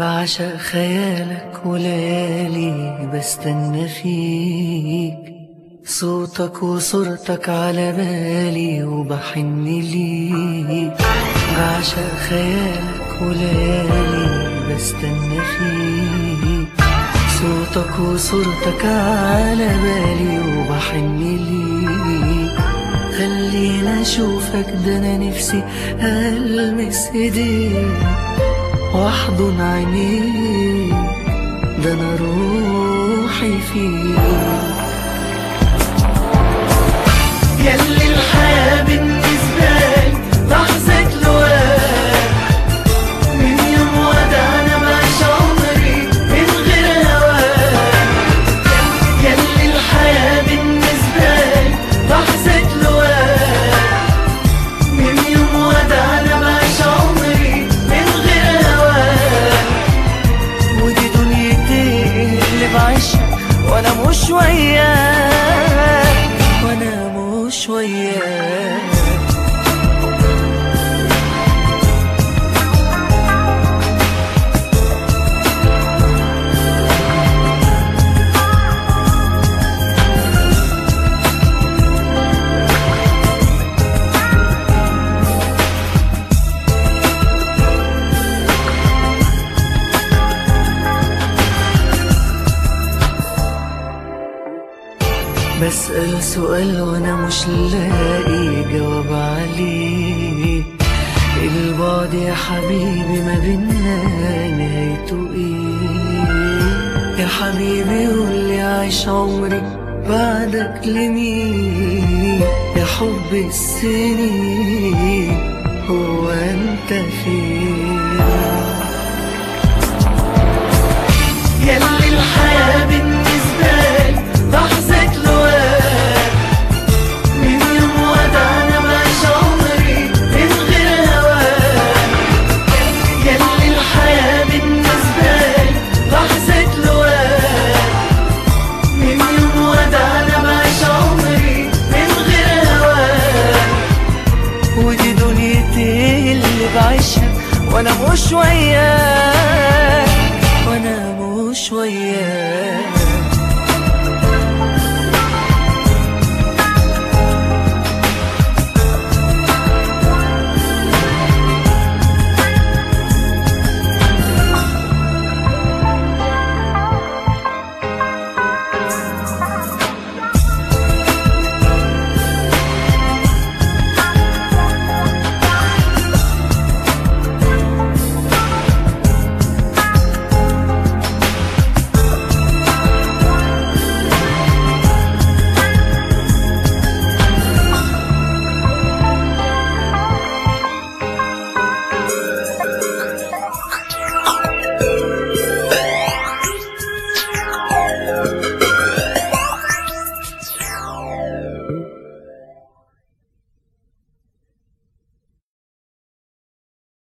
بعشق خيالك وليالي بستنى فيك صوتك وصورتك على بالي وبحن ليك بعشق خيالك وليالي بستنى فيك صوتك وصورتك على بالي وبحن ليك خلينا اشوفك ده انا نفسي المس ايديك واحضن عينيك ده انا روحي فيك ياللي الحياة بالنسبة لي لحظة لواء من يوم ودعنا بعيش عمري من غير هواك ياللي الحياة بالنسبة لي لحظة لواء من يوم ودعنا بعيش عمري من غير هواك ودي دنيتي اللي بعيشها وانا مش وياك وانا مش وياك بسأل سؤال وانا مش لاقي جواب عليه البعد يا حبيبي ما بينا نهايته ايه يا حبيبي قولي عايش عمري بعدك لمين يا حب السنين هو انت فين ياللي الحياة بالنسبة لي لحظة لواء من يوم ودعنا بعيش عمري من غير هواك ياللي الحياة بالنسبة لي لحظة لواء من يوم ودعنا بعيش عمري من غير هواك ودي دنيتي اللي بعيشها وانا مش وياك